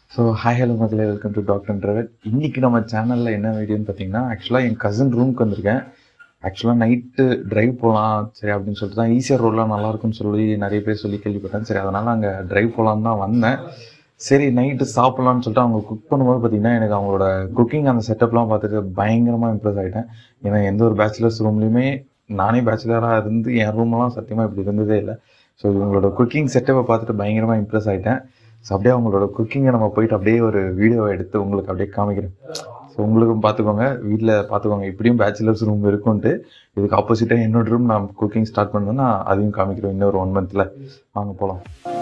so hi hello மக்களே welcome to doctor travel இன்னைக்கு நம்ம சேனலில் என்ன வீடியோன்னு பார்த்தீங்கன்னா ஆக்சுவலாக என் கசின் ரூமுக்கு வந்திருக்கேன் ஆக்சுவலாக நைட்டு டிரைவ் போகலாம் சரி அப்படின்னு சொல்லிட்டு தான் ஈஸியாக ரோடெலாம் நல்லா இருக்கும்னு சொல்லி நிறைய பேர் சொல்லி கேள்விப்பட்டேன் சரி அதனால் அங்கே டிரைவ் போகலான்னு தான் வந்தேன் சரி நைட்டு சாப்பிட்லான்னு சொல்லிட்டு அவங்க குக் பண்ணும்போது பார்த்தீங்கன்னா எனக்கு அவங்களோட குக்கிங் அந்த செட்டப்லாம் பார்த்துட்டு பயங்கரமாக இம்ப்ரெஸ் ஆகிட்டேன் ஏன்னா எந்த ஒரு பேச்சுலர்ஸ் ரூம்லையுமே நானே பேச்சுலராக இருந்து என் ரூம்லாம் சத்தியமாக இப்படி இருந்ததே இல்லை ஸோ இவங்களோட குக்கிங் செட்டப்பை பார்த்துட்டு பயங்கரமாக இம்ப்ரெஸ் ஆகிட்டேன் ஸோ அப்படியே அவங்களோட குக்கிங்கை நம்ம போயிட்டு அப்படியே ஒரு வீடியோவை எடுத்து உங்களுக்கு அப்படியே காமிக்கிறேன் ஸோ உங்களுக்கும் பார்த்துக்கோங்க வீட்டில் பார்த்துக்கோங்க இப்படியும் பேச்சுலர்ஸ் ரூம் இருக்கும்ட்டு இதுக்கு ஆப்போசிட்டாக என்னோட ரூம் நான் குக்கிங் ஸ்டார்ட் பண்ணேன்னா அதையும் காமிக்கிறோம் இன்னொரு ஒன் மந்த்தில் வாங்க போகலாம்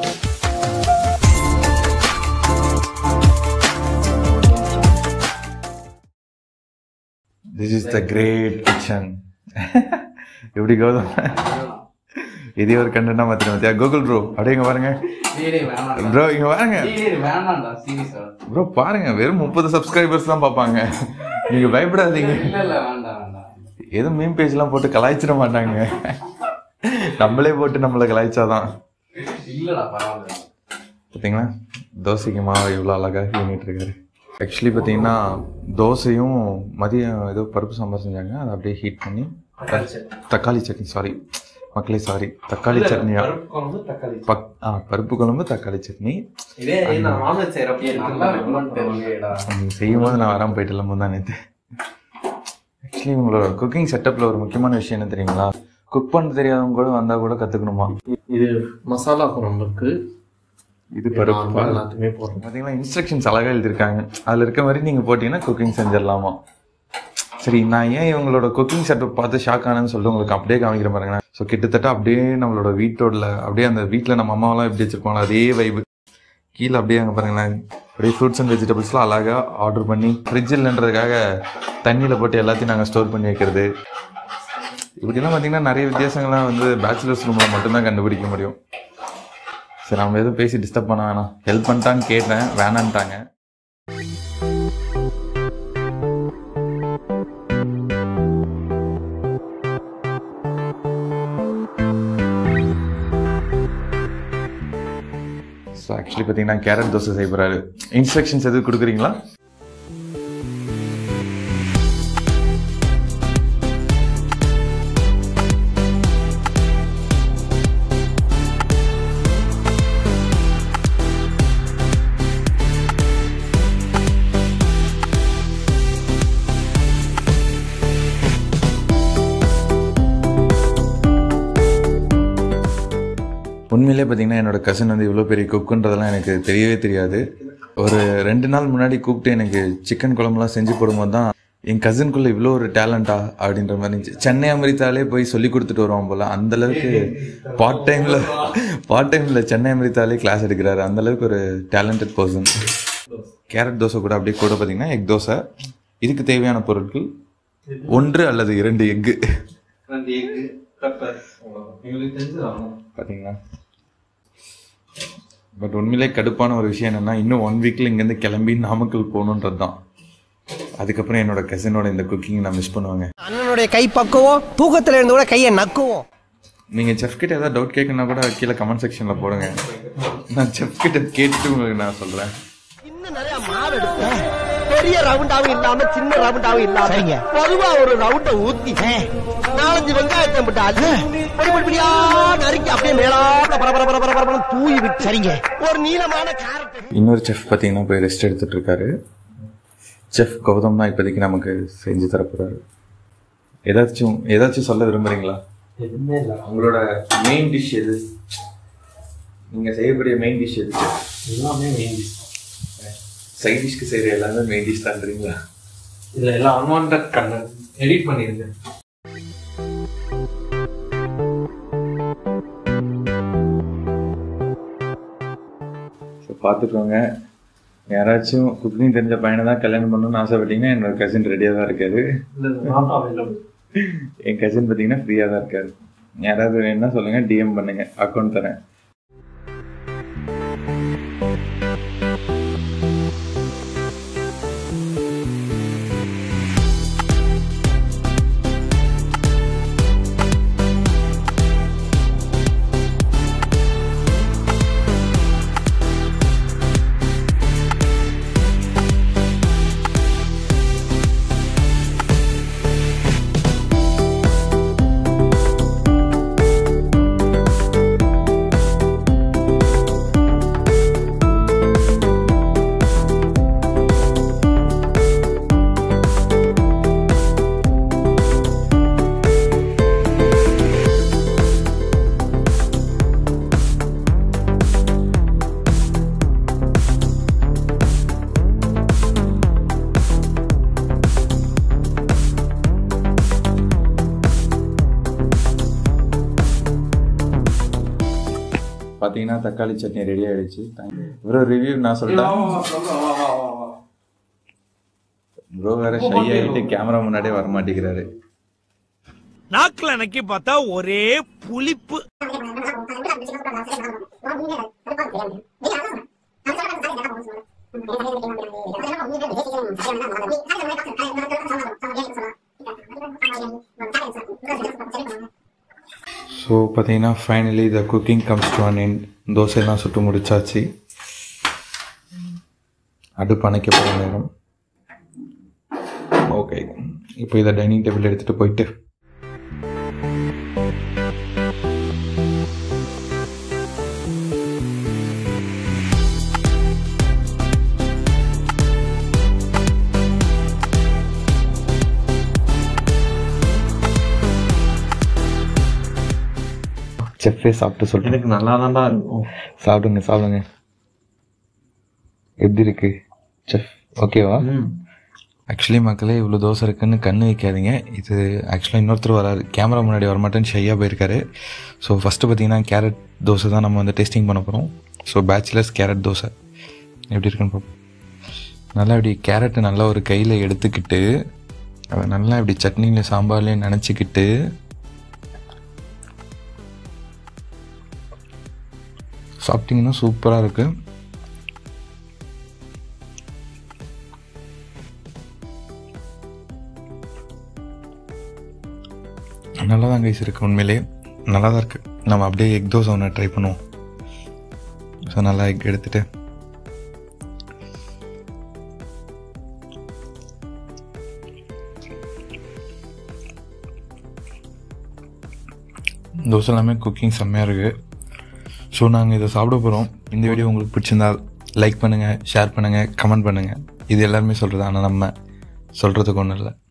this is the great kitchen எப்படி கௌதம் இதே ஒரு கண்டனா மாத்திரம் மத்தியா கூகுள் ப்ரோ அப்படியே இங்க பாருங்க ப்ரோ இங்க பாருங்க வேணாம்டா சீரியஸா ப்ரோ பாருங்க வெறும் முப்பது சப்ஸ்கிரைபர்ஸ் தான் பார்ப்பாங்க நீங்க பயப்படாதீங்க இல்ல இல்ல வேண்டாம் வேண்டாம் எதுவும் மீன் பேஜ்லாம் போட்டு கலாய்ச்சிட மாட்டாங்க நம்மளே போட்டு நம்மளை கலாய்ச்சாதான் இல்லடா பரவாயில்ல பார்த்தீங்களா தோசைக்கு மாவு இவ்வளோ அழகாக பண்ணிட்டு இருக்காரு ஆக்சுவலி பார்த்தீங்கன்னா தோசையும் மதியம் ஏதோ பருப்பு சாம்பார் செஞ்சாங்க அதை அப்படியே ஹீட் பண்ணி தக்காளி சட்னி சாரி மக்களே சாரி தக்காளி சட்னியா பருப்பு குழம்பு தக்காளி பக் ஆ பருப்பு குழம்பு தக்காளி சட்னி இதே நான் மாமன் செய்யறப்ப நல்லா இருக்குமான்னு தெரியலடா நீங்க செய்யும் போது நான் வராமல் போயிட்டு இல்லாமல் தான் நேற்று ஆக்சுவலி உங்களோட குக்கிங் செட்டப்பில் ஒரு முக்கியமான விஷயம் என்ன தெரியுங்களா குக் பண்ண தெரியாதவங்க கூட வந்தால் கூட கற்றுக்கணுமா இது மசாலா குழம்புக்கு இது நார்மலா பருப்பு எல்லாத்தையுமே போடுறோம் பார்த்தீங்கன்னா இன்ஸ்ட்ரக்ஷன்ஸ் அழகாக எழுதியிருக்காங்க அதில் இருக்க மாதிரி நீங்கள் போட்டிங்கன்னா குக்கிங் செஞ்சிடலாமா சரி நான் ஏன் இவங்களோட குக்கிங் செட்டப் பார்த்து ஷாக் ஆனேன்னு சொல்லிட்டு உங்களுக்கு அப்படியே காமிக்கிற பாருங்க ஸோ கிட்டத்தட்ட அப்படியே நம்மளோட வீட்டோட அப்படியே அந்த வீட்டில் நம்ம அம்மாவெல்லாம் எப்படி வச்சிருப்பாங்களோ அதே வைப்பு கீழே அப்படியே அங்கே பாருங்களேன் அப்படியே ஃப்ரூட்ஸ் அண்ட் வெஜிடபிள்ஸ்லாம் அழகாக ஆர்டர் பண்ணி ஃப்ரிட்ஜ் இல்லைன்றதுக்காக தண்ணியில் போட்டு எல்லாத்தையும் நாங்கள் ஸ்டோர் பண்ணி வைக்கிறது இப்படிலாம் பார்த்தீங்கன்னா நிறைய வித்தியாசங்கள்லாம் வந்து பேச்சுலர்ஸ் ரூமில் மட்டும்தான் கண்டுபிடிக்க முடியும் சரி நம்ம எதுவும் பேசி டிஸ்டர்ப் பண்ண வேணாம் ஹெல்ப் பண்ணிட்டான்னு கேட்டேன் வேணான்ட்டாங்க ஸோ ஆக்சுவலி பார்த்தீங்கன்னா கேரட் தோசை செய்ய போகிறாரு இன்ஸ்ட்ரக்ஷன்ஸ் எதுவும் கொடுக்குறீங்களா உண்மையிலே பார்த்தீங்கன்னா என்னோட கசின் வந்து இவ்வளோ பெரிய குக்குன்றதெல்லாம் எனக்கு தெரியவே தெரியாது ஒரு ரெண்டு நாள் முன்னாடி கூப்பிட்டு எனக்கு சிக்கன் குழம்புலாம் செஞ்சு போடும்போது தான் என் கசின்குள்ளே இவ்வளோ ஒரு டேலண்டா அப்படின்ற மாதிரி இருந்துச்சு சென்னை அமிர்தாலே போய் சொல்லி கொடுத்துட்டு வருவான் போல அந்த அளவுக்கு பார்ட் டைமில் பார்ட் டைமில் சென்னை அமிர்தாலே கிளாஸ் எடுக்கிறாரு அந்த அளவுக்கு ஒரு டேலண்டட் பர்சன் கேரட் தோசை கூட அப்படியே கூட பார்த்தீங்கன்னா எக் தோசை இதுக்கு தேவையான பொருட்கள் ஒன்று அல்லது இரண்டு எக்கு ரெண்டு எக்கு பெப்பர் எங்களுக்கு தெரிஞ்சு பார்த்தீங்களா பட் உண்மையிலே கடுப்பான ஒரு விஷயம் என்னன்னா இன்னும் ஒன் வீக்ல இங்கேருந்து கிளம்பி நாமக்கல் போகணுன்றது தான் அதுக்கப்புறம் என்னோட கசினோட இந்த குக்கிங் நான் மிஸ் பண்ணுவாங்க அண்ணனுடைய கை பக்குவோம் தூக்கத்துல இருந்து கூட கையை நக்குவோம் நீங்க செஃப் கிட்ட ஏதாவது டவுட் கேட்கணும்னா கூட கீழே கமெண்ட் செக்ஷன்ல போடுங்க நான் செஃப் கிட்ட கேட்டுட்டு உங்களுக்கு நான் சொல்றேன் இன்னும் நிறைய மாவு எடுப்பேன் பெரிய ரவுண்டாவும் இல்லாம சின்ன ரவுண்டாவும் இல்லாம சரிங்க பொதுவா ஒரு ரவுண்ட ஊத்தி நாலஞ்சு வெங்காயத்தை போட்டு அள்ளி பொடி பொடி பொடியா நறுக்கி அப்படியே மேலாப்ல பர பர பர பர பர தூவி விட்டு சரிங்க ஒரு நீளமான கேரட் இன்னொரு செஃப் பார்த்தீங்கன்னா போய் ரெஸ்ட் எடுத்துட்டு இருக்காரு செஃப் கௌதம் தான் இப்போதைக்கு நமக்கு செஞ்சு தரப்போறாரு ஏதாச்சும் ஏதாச்சும் சொல்ல விரும்புறீங்களா எதுவுமே இல்லை உங்களோட மெயின் டிஷ் எது நீங்க செய்யக்கூடிய மெயின் டிஷ் எது எல்லாமே மெயின் சைட் டிஷ்க்கு செய்யற எல்லாமே மெயின் டிஷ் தான்றீங்களா இதுல எல்லாம் அன்வான்ட் கண்டென்ட் எடிட் பண்ணிருக்கேன் ஸோ பார்த்துக்கோங்க யாராச்சும் குக்கிங் தெரிஞ்ச பையனை தான் கல்யாணம் பண்ணணும்னு ஆசைப்பட்டீங்கன்னா என்னோட கசின் ரெடியாக தான் இருக்காரு இல்ல நாட் அவைலபிள் என் கசின் பார்த்தீங்கன்னா ஃப்ரீயாக தான் இருக்காரு யாராவது வேணும்னா சொல்லுங்க டிஎம் பண்ணுங்க அக்கௌண்ட் தரேன் பார்த்தீங்கன்னா தக்காளி சட்னி ரெடி ஆயிடுச்சு ப்ரோ ரிவ்யூ நான் சொல்லிட்டேன் ப்ரோ வேற ஷை ஆகிட்டு கேமரா முன்னாடியே வர மாட்டேங்கிறாரு நாக்குல நக்கி பார்த்தா ஒரே புளிப்பு ஸோ பார்த்தீங்கன்னா finally the cooking comes to an end தோசையெல்லாம் சுட்டு முடிச்சாச்சு அடுப்பு அணைக்க போகிற நேரம் ஓகே இப்போ இதை டைனிங் டேபிள் எடுத்துகிட்டு போயிட்டு செஃப்பே சாப்பிட்டு சொல்லிட்டு எனக்கு நல்லா தான்டா இருக்கும் சாப்பிடுங்க சாப்பிடுங்க எப்படி இருக்கு செஃப் ஓகேவா ஆக்சுவலி மக்களே இவ்வளோ தோசை இருக்குன்னு கண்ணு வைக்காதீங்க இது ஆக்சுவலாக இன்னொருத்தர் வராரு கேமரா முன்னாடி வரமாட்டேன்னு ஷையாக போயிருக்காரு ஸோ ஃபஸ்ட்டு பார்த்தீங்கன்னா கேரட் தோசை தான் நம்ம வந்து டேஸ்டிங் பண்ண போகிறோம் ஸோ பேச்சுலர்ஸ் கேரட் தோசை எப்படி இருக்குன்னு பார்ப்போம் நல்லா இப்படி கேரட்டை நல்லா ஒரு கையில் எடுத்துக்கிட்டு அதை நல்லா இப்படி சட்னியில் சாம்பார்லேயும் நினச்சிக்கிட்டு சாப்பிட்டிங்கன்னா சூப்பராக இருக்குது நல்லா தான் கைஸ் இருக்குது உண்மையிலே நல்லா தான் இருக்குது நம்ம அப்படியே எக் தோசை ஒன்று ட்ரை பண்ணுவோம் ஸோ நல்லா எக் எடுத்துகிட்டு தோசை எல்லாமே குக்கிங் செம்மையாக இருக்குது ஸோ நாங்கள் இதை சாப்பிட போகிறோம் இந்த வீடியோ உங்களுக்கு பிடிச்சிருந்தா லைக் பண்ணுங்கள் ஷேர் பண்ணுங்கள் கமெண்ட் பண்ணுங்கள் இது எல்லாருமே சொல்கிறது ஆனால் நம்ம சொல்கிறதுக்கு ஒன்றும் இல்லை